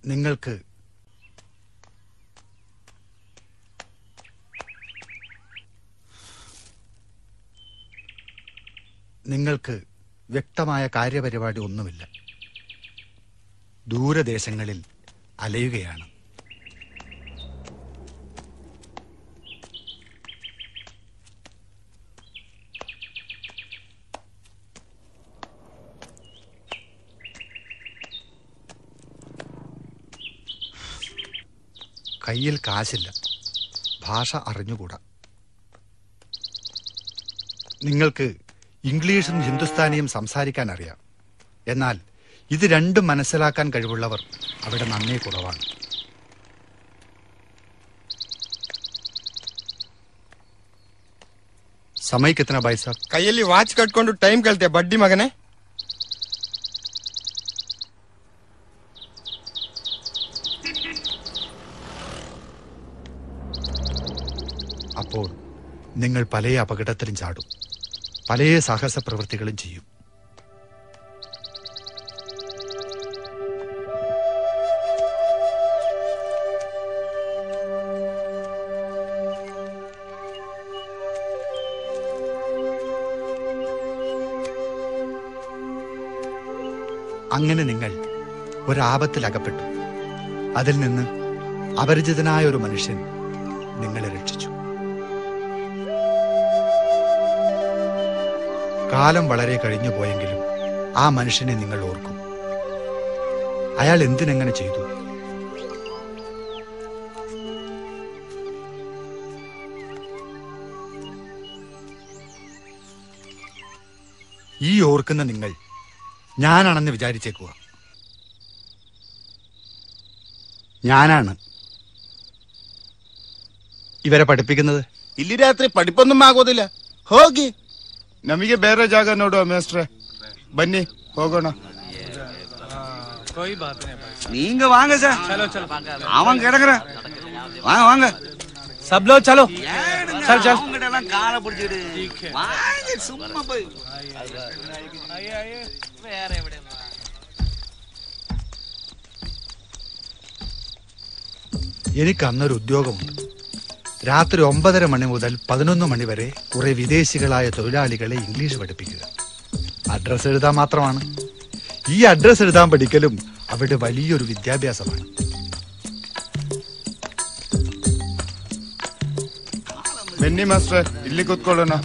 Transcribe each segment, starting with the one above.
നിങ്ങൾക്ക് നിങ്ങൾക്ക് വ്യക്തമായ കാര്യപരിപാടി ഒന്നുമില്ല ദൂരദേശങ്ങളിൽ അലയുകയാണ് കയ്യിൽ കാശില്ല ഭാഷ അറിഞ്ഞുകൂടാ നിങ്ങൾക്ക് ഇംഗ്ലീഷും ഹിന്ദുസ്ഥാനിയും സംസാരിക്കാൻ അറിയാം എന്നാൽ ഇത് രണ്ടും മനസ്സിലാക്കാൻ കഴിവുള്ളവർ അവിടെ നന്നേ കുറവാണ് ಸಮಯ ಕಿತನ ಬಾಯ್ ಸರ್ ಕೈಯಲ್ಲಿ ವಾಚ್ ಕಟ್ಕೊಂಡು ಟೈಮ್ ಕಳ್ತೆ ಬಡ್ಡಿ ಮಗನೇ അപ്പോൾ നിങ്ങൾ പല അപകടത്തിലും ചാടും പല സാഹസ പ്രവൃത്തികളും ചെയ്യും അങ്ങനെ നിങ്ങൾ ഒരാപത്തിൽ അകപ്പെട്ടു അതിൽ നിന്ന് അപരിചിതനായ ഒരു മനുഷ്യൻ നിങ്ങളെ രക്ഷിച്ചു കാലം വളരെ കഴിഞ്ഞു പോയെങ്കിലും ആ മനുഷ്യനെ നിങ്ങൾ ഓർക്കും അയാൾ എന്തിനെങ്ങനെ ചെയ്തു ഈ ഓർക്കുന്ന നിങ്ങൾ ഞാനാണെന്ന് വിചാരിച്ചേക്കുക ഞാനാണ് ഇവരെ പഠിപ്പിക്കുന്നത് ಇಲ್ಲಿ ರಾತ್ರಿ ಪಡಿಪೊಂದು ಆಗೋದಿಲ್ಲ ಹೋಗಿ ನಮಗೆ ಬೇರೆ ಜಾಗ ನೋಡುವ ಮೇಸ್ಟ್ರೆ ಬನ್ನಿ ಹೋಗೋಣ நீங்க வாங்க சார் அவன் கிடக்குறான் வாங்க வாங்க सब लोग चलो चल चल அவங்ககிட்ட எல்லாம் காலை பிடிச்சிட்டு வாங்க சும்மா போய் എനിക്ക് അന്നൊരു ഉദ്യോഗമുണ്ട് രാത്രി ഒമ്പതര മണി മുതൽ പതിനൊന്ന് മണി വരെ കുറെ വിദേശികളായ തൊഴിലാളികളെ ഇംഗ്ലീഷ് പഠിപ്പിക്കുക അഡ്രസ് എഴുതാൻ മാത്രമാണ് ഈ അഡ്രസ് എഴുതാൻ പഠിക്കലും അവിടെ വലിയൊരു വിദ്യാഭ്യാസമാണ് ಬನ್ನಿ ಮಾಸ್ಟ್ರೆ ಇಲ್ಲಿ ಕೂತ್ಕೊಳ್ಳೋಣ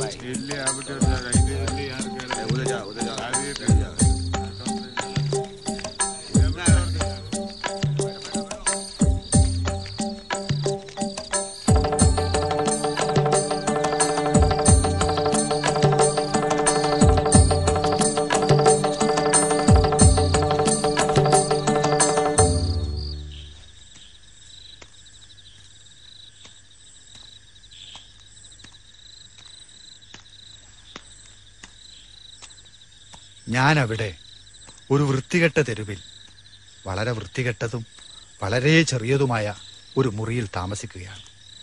ഞാൻ അവിടെ ഒരു വൃത്തികെട്ട തെരുവിൽ വളരെ വൃത്തികെട്ടതും വളരെ ചെറിയതുമായ ഒരു മുറിയിൽ താമസിക്കുകയാണ്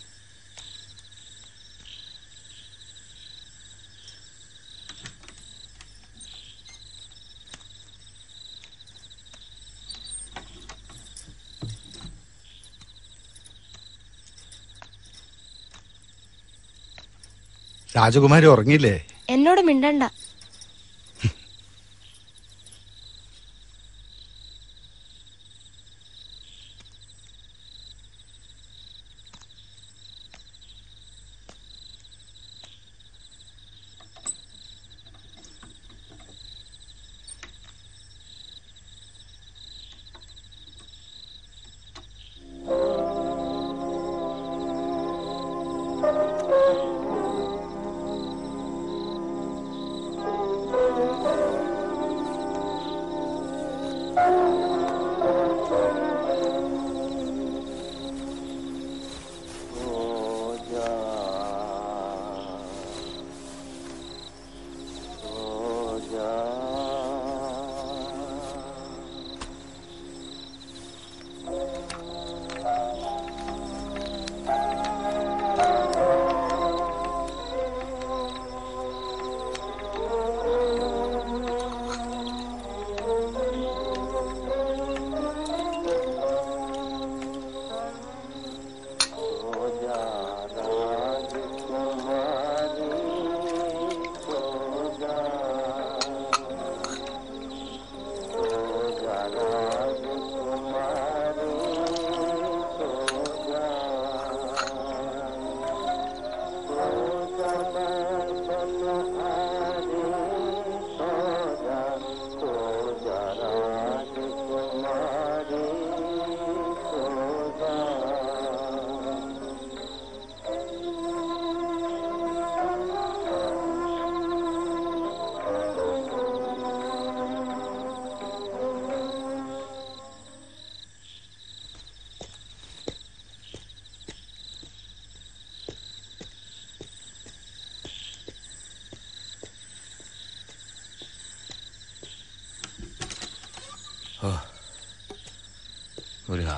രാജകുമാരി ഉറങ്ങിയില്ലേ എന്നോട് മിണ്ടണ്ട മുരുക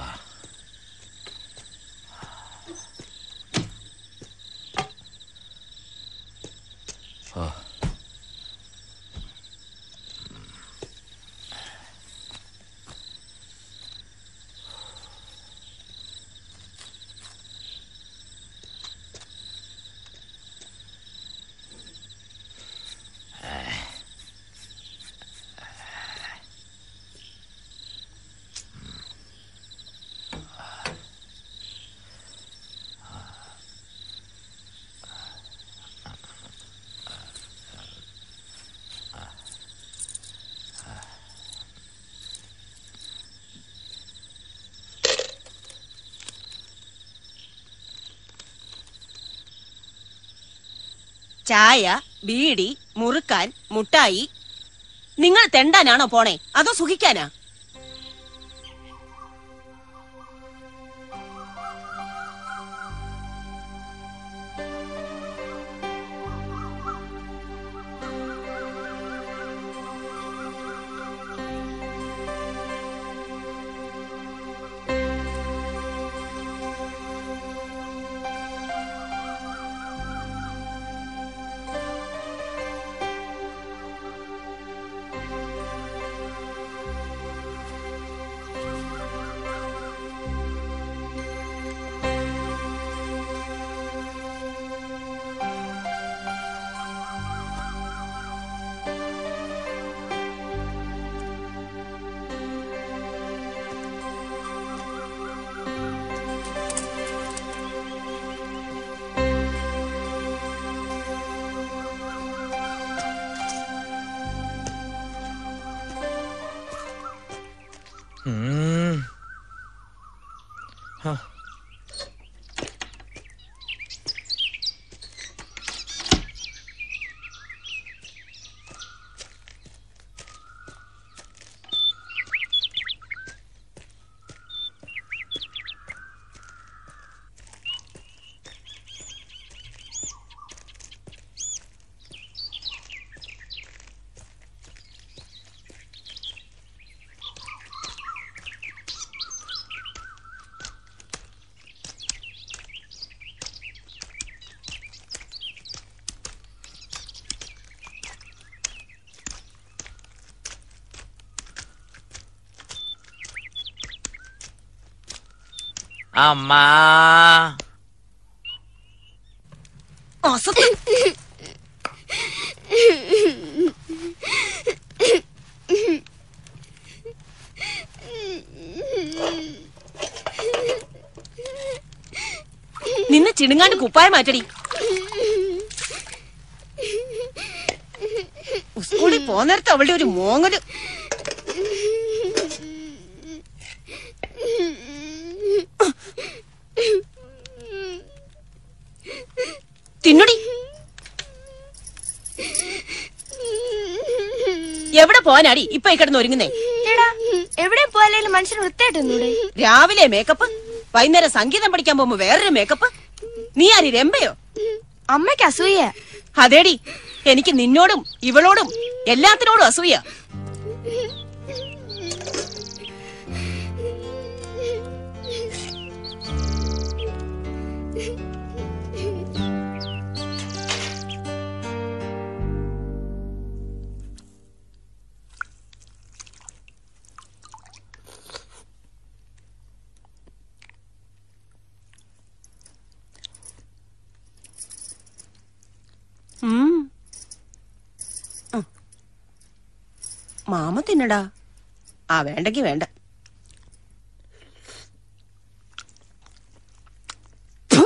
ചായ ബീഡി മുറുക്കാൻ മുട്ടായി നിങ്ങൾ തെണ്ടാനാണോ പോണേ അതോ സുഖിക്കാനാ ഉം. ഹ. അമ്മാ അസത്ത് നിന്നെ ചിണുങ്ങാണ്ട് കുപ്പായ മാറ്റടി സ്കൂളിൽ പോന്നേരത്ത് അവളുടെ ഒരു മോങ്ങല് തിന്നുടി എവിടെ പോവാനാടി ഇപ്പൊ ഈ കിടന്ന് ഒരുങ്ങുന്നേ എടാ എവിടെ പോയാലും മനുഷ്യൻ വൃത്തിയായിട്ടൊന്നൂടെ രാവിലെ മേക്കപ്പ് വൈകുന്നേരം സംഗീതം പഠിക്കാൻ പോകുമ്പോ വേറൊരു മേക്കപ്പ് നീ ആരി രമ്പയോ അമ്മയ്ക്ക് അസൂയ അതേടി എനിക്ക് നിന്നോടും ഇവളോടും എല്ലാത്തിനോടും അസൂയ ഉം. ഉം. മാമ തിന്നടാ ആ വേണ്ടെങ്കി വേണ്ട ഫു.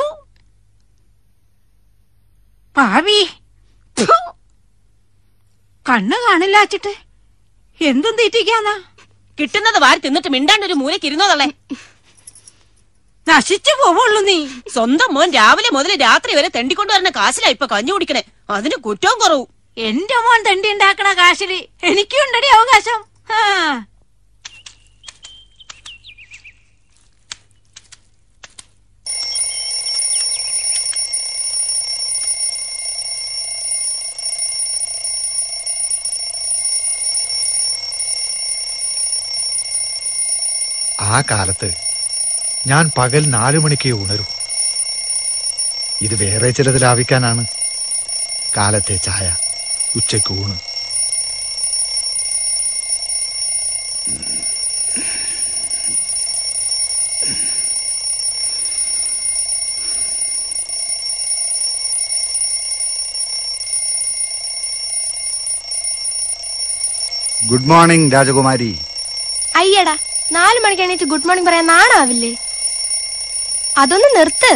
പാവി ഫു. കണ്ണ് കാണില്ല അച്ചിട്ട് എന്തും തീറ്റിക്കാന്നാ കിട്ടുന്നത് വാരി തിന്നിട്ട് മിണ്ടാണ്ട് ഒരു മൂലക്ക് ഇരുന്നോതള്ളേ നശിച്ചു പോവുള്ളൂ നീ സ്വന്തം മോൻ രാവിലെ മുതൽ രാത്രി വരെ തെണ്ടിക്കൊണ്ടുവരുന്ന കാശിലാ ഇപ്പൊ കഞ്ഞു കുടിക്കണേ അതിന് കുറ്റവും കുറവും എന്റെ മോൻ തണ്ടി ഉണ്ടാക്കണ കാശില് എനിക്കും ഉണ്ടടി അവകാശം ആ. ആ കാലത്ത് ഞാൻ പകൽ നാലു മണിക്ക് ഉണരും ഇത് വേറെ ചിലത് ലാഭിക്കാനാണ് കാലത്തെ ചായ ഉച്ചയ്ക്ക് ഊണ് ഗുഡ് മോർണിംഗ് രാജകുമാരി അയ്യടാ നാലു മണിക്ക് എണീറ്റ് ഗുഡ് മോർണിംഗ് പറയാൻ നാണാവില്ലേ അതൊന്ന് നിർത്ത്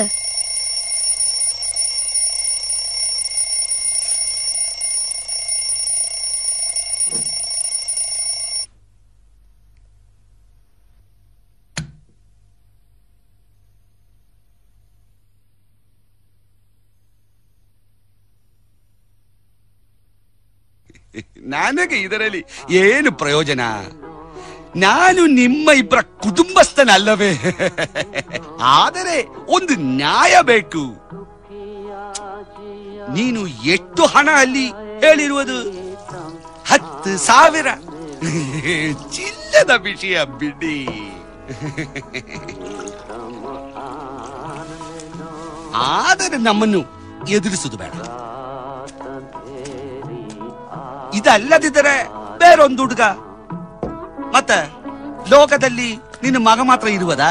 ನನಗೆ ಇದರಲ್ಲಿ ಏನು ಪ್ರಯೋಜನ ನಾನು ನಿಮ್ಮ ಇಬ್ಬರ ಕುಟುಂಬಸ್ಥನಲ್ಲವೇ ಆದರೆ ಒಂದು ನ್ಯಾಯ ಬೇಕು ನೀನು ಎಷ್ಟು ಹಣ ಅಲ್ಲಿ ಹೇಳಿರುವುದು ಹತ್ತು ಸಾವಿರ ಚಿಲ್ಲದ ವಿಷಯ ಬಿಡಿ ಆದರೆ ನಮ್ಮನ್ನು ಎದುರಿಸುವುದು ಬೇಡ ಇದಲ್ಲದಿದ್ದರೆ ಬೇರೊಂದು ಹುಡುಗ ಮತ್ತೆ ಲೋಕದಲ್ಲಿ ನಿನ್ನ ಮಗ ಮಾತ್ರ ಇರುವುದಾ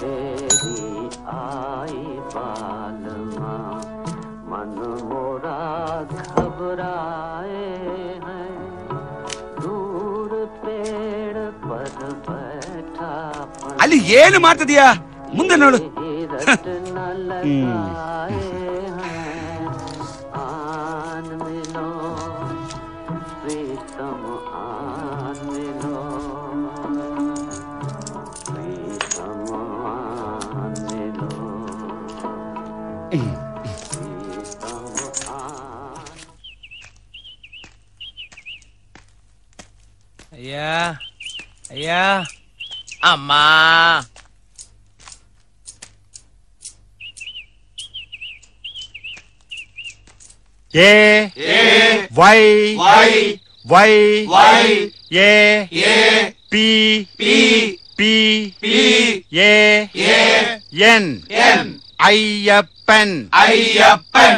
ಅಲ್ಲಿ ಏನು ಮಾಡ್ತಿದೀಯಾ ಮುಂದೆ ನೋಡು ಹ್ಮ್. അയ്യാ അയ്യാ അമ്മ A Y Y A P P A N Ayyappan Ayyappan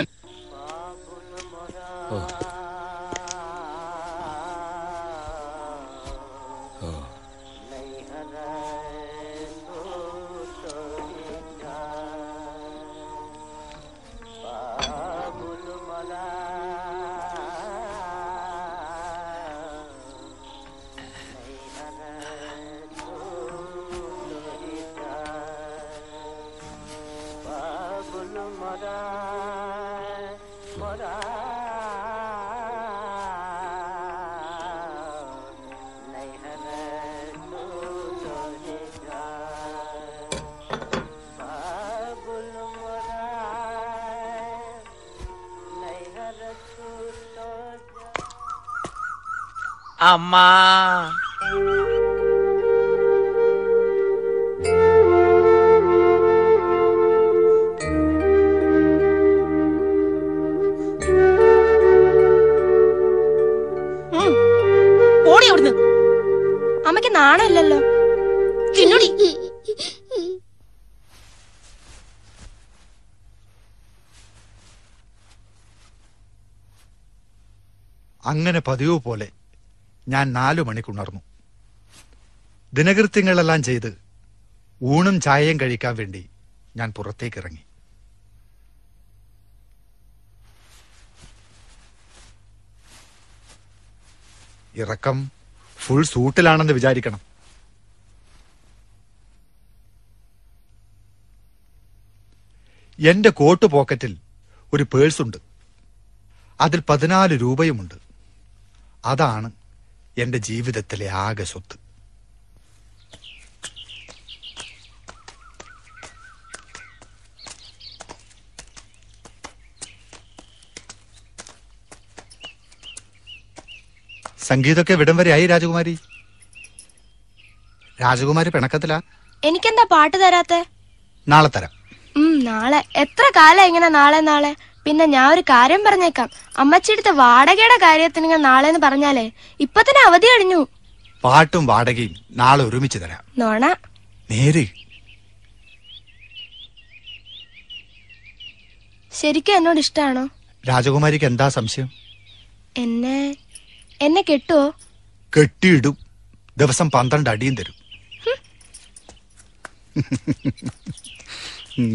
അമ്മ ഉം. പോടി അവിടുന്ന് അമ്മയ്ക്ക് നാണമില്ലല്ലോ ചിന്നുടി അങ്ങനെ പതിവ് പോലെ ഞാൻ നാലു മണിക്കുണർന്നു ദിനകൃത്യങ്ങളെല്ലാം ചെയ്ത് ഊണും ചായയും കഴിക്കാൻ വേണ്ടി ഞാൻ പുറത്തേക്ക് ഇറങ്ങി ഇറക്കം ഫുൾ സൂട്ടിലാണെന്ന് വിചാരിക്കണം എന്റെ കോട്ട് പോക്കറ്റിൽ ഒരു പേഴ്സുണ്ട് അതിൽ പതിനാല് രൂപയുമുണ്ട് അതാണ് എന്റെ ജീവിതത്തിലെ ആകെ സ്വത്ത് സംഗീതമൊക്കെ വിടം വരെ ആയി രാജകുമാരി രാജകുമാരി പിണക്കത്തിലാ എനിക്കെന്താ പാട്ട് തരാത്തെ നാളെ തരാം ഉം നാളെ എത്ര കാലം ഇങ്ങനെ നാളെ നാളെ പിന്നെ ഞാൻ ഒരു കാര്യം പറഞ്ഞേക്കാം അമ്മച്ചിടുത്ത വാടകയുടെ കാര്യത്തിന് ഇങ്ങനെ നാളെ എന്ന് പറഞ്ഞാലേ ഇപ്പൊ തന്നെ അവധി കഴിഞ്ഞു പാട്ടും വാടകയും നാളെ ഒരുമിച്ച് തരാം നോണ നേര് ശരിക്കും എന്നോട് ഇഷ്ടാണോ രാജകുമാരിക്ക് എന്താ സംശയം എന്നെ എന്നെ കെട്ടുവോ കെട്ടിയിടും ദിവസം പന്ത്രണ്ട് അടിയും തരും ഉം.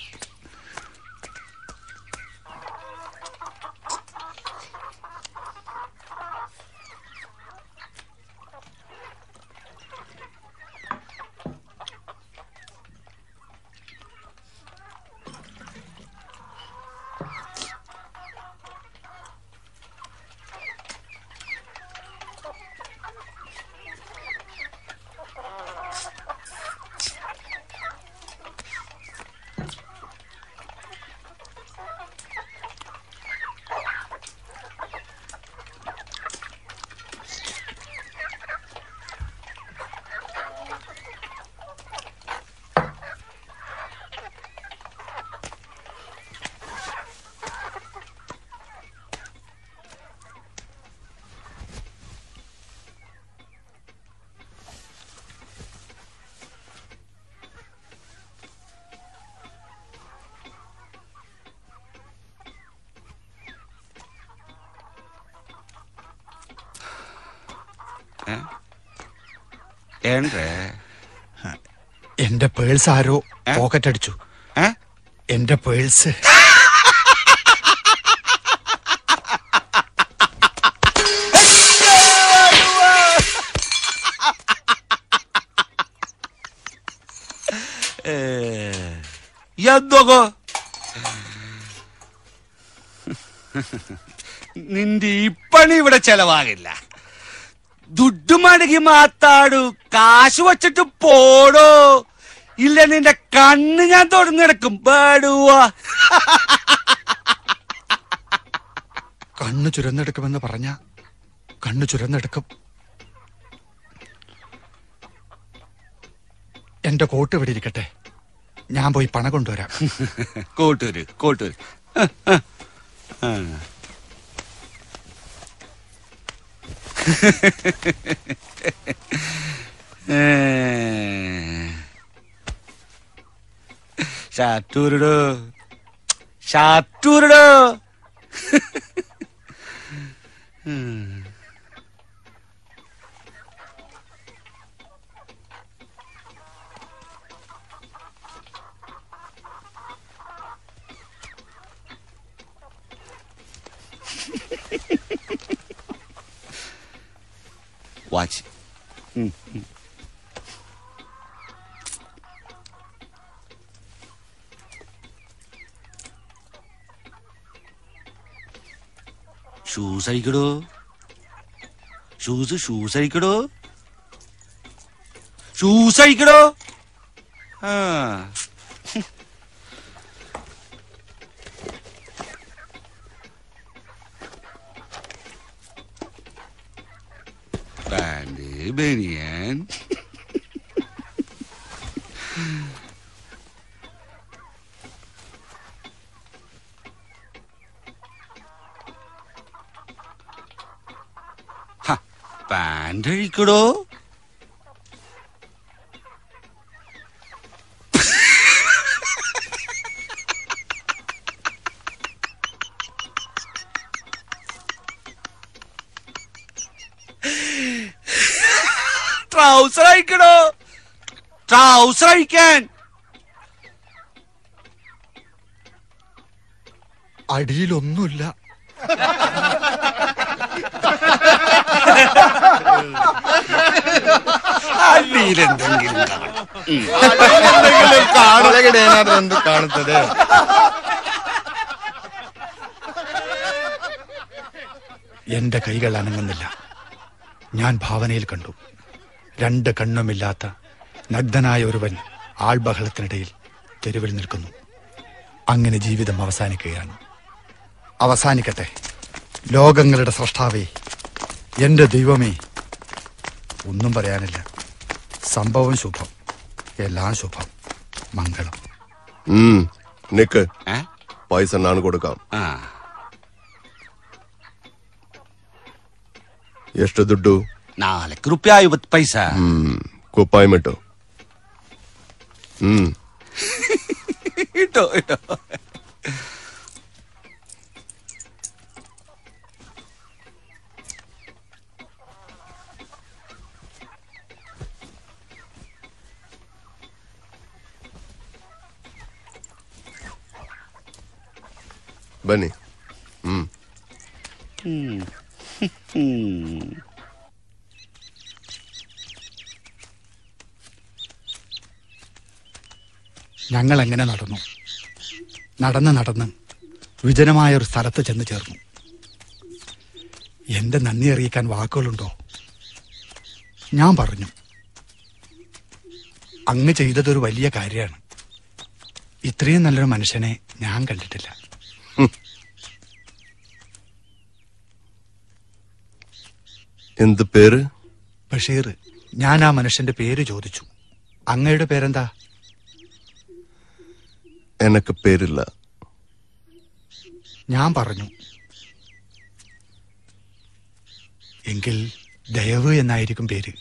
ಏನ್ರೆ എന്റെ പേഴ്സ് ആരോ ഏ? പോക്കറ്റ് അടിച്ചു ഏ? എന്റെ പേഴ്സ് ಎದ್ದೋಗೋ നിന്റെ ഈ പണി ഇവിടെ ചെലവാകില്ല ದುಡ್ಡು ಮಡಗಿ ಮಾತಾಡು കാശ് വച്ചിട്ട് പോടോ ഇല്ല നിന്റെ കണ്ണ് ഞാൻ തുറന്നെടുക്കും പാടുവാ കണ്ണു ചുരന്നെടുക്കുമെന്ന് പറഞ്ഞ കണ്ണു ചുരന്നെടുക്കും എന്റെ കോട്ട് ഇവിടെ ഇരിക്കട്ടെ ഞാൻ പോയി പണം കൊണ്ടുവരാം കോട്ടൂര് കോട്ടൂര് ഷാറ്റൂരിടോ ഷാറ്റൂരിടോ വാച്ച് ഷൂസ് അഴിക്കടോ ഷൂസ് ഷൂസ് അഴിക്കടോ ഷൂസ് അഴിക്കടോ ആ പാന്റ് ബനിയൻ ഹ, പാന്റ് അഴിക്കടോ ട്രൗസർ അഴിക്കടോ ട്രൗസർ അഴിക്കാൻ അടിയിലൊന്നുമില്ല അടിയിലെന്തെങ്കിലും കാണും ಒಳಗಡೆ ಏನಾದ್ರೂ ಒಂದು ಕಾಣುತ್ತದೆ എന്റെ കൈകൾ അനങ്ങുന്നില്ല ഞാൻ ഭാവനയിൽ കണ്ടു രണ്ട് കണ്ണുമില്ലാത്ത നഗ്നനായ ഒരുവൻ ആൾബഹളത്തിനിടയിൽ തെരുവിൽ നിൽക്കുന്നു അങ്ങനെ ജീവിതം അവസാനിക്കുകയാണ് അവസാനിക്കട്ടെ ലോകങ്ങളുടെ സൃഷ്ടാവേ എന്റെ ദൈവമേ ഒന്നും പറയാനില്ല സംഭവം ശുഭം എല്ലാം ശുഭം മംഗളം ಹ್ಮ್ ನಿಕ್ ഏ? ಪಾಯಸ ನಾನು ಕೊಡಕಾಂ ആ ಎಷ್ಟು ದುಡ್ಡು ನಾಲ್ಕು ರೂಪಾಯಿ ಐವತ್ತು ಪೈಸಾ ಹ್ಮ್ ಕುಪ್ಪಾಯಿ ಮಿಟ್ಟು ഉം. ഇട്ടോ ഇട്ടോ ಬನ್ನಿ ಹ್ಮ್ ഞങ്ങൾ എങ്ങനെ നടന്നു നടന്ന് നടന്ന് വിജനമായ ഒരു സ്ഥലത്ത് ചെന്ന് ചേർന്നു എന്റെ നന്ദി അറിയിക്കാൻ വാക്കുകളുണ്ടോ ഞാൻ പറഞ്ഞു അങ്ങ് ചെയ്തതൊരു വലിയ കാര്യമാണ് ഇത്രയും നല്ലൊരു മനുഷ്യനെ ഞാൻ കണ്ടിട്ടില്ല എന്ത് പേര് ബഷീർ ഞാൻ ആ മനുഷ്യന്റെ പേര് ചോദിച്ചു അങ്ങയുടെ പേരെന്താ എനക്ക് പേരില്ല ഞാൻ പറഞ്ഞു എങ്കിൽ ദയവ് എന്നായിരിക്കും പേര്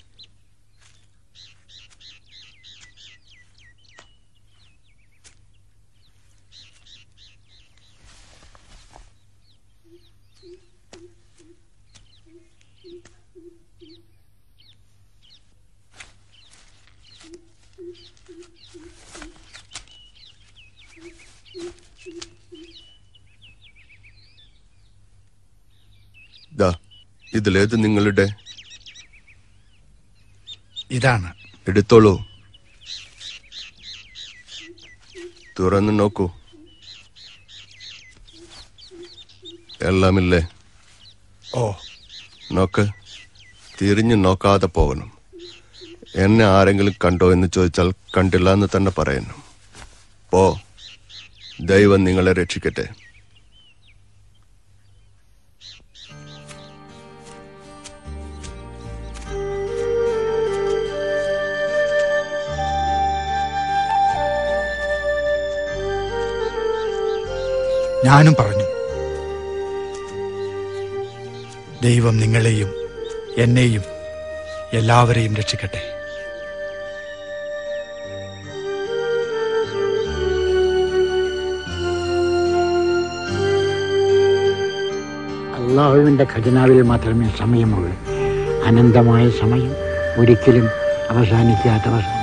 ദാ ഇതിലേത് നിങ്ങളുടെ ഇതാണ് എടുത്തോളൂ തുറന്നു നോക്കൂ എല്ലാമില്ലേ ഓ നോക്ക് തിരിഞ്ഞു നോക്കാതെ പോകണം എന്നെ ആരെങ്കിലും കണ്ടോ എന്ന് ചോദിച്ചാൽ കണ്ടില്ല എന്ന് തന്നെ പറയണം പോ ദൈവം നിങ്ങളെ രക്ഷിക്കട്ടെ ഞാനും പറഞ്ഞു ദൈവം നിങ്ങളെയും എന്നെയും എല്ലാവരെയും രക്ഷിക്കട്ടെ അള്ളാഹുവിൻ്റെ ഖജനാവിൽ മാത്രമേ സമയമുള്ളൂ അനന്തമായ സമയം ഒരിക്കലും അവസാനിക്കാത്ത വസ്തു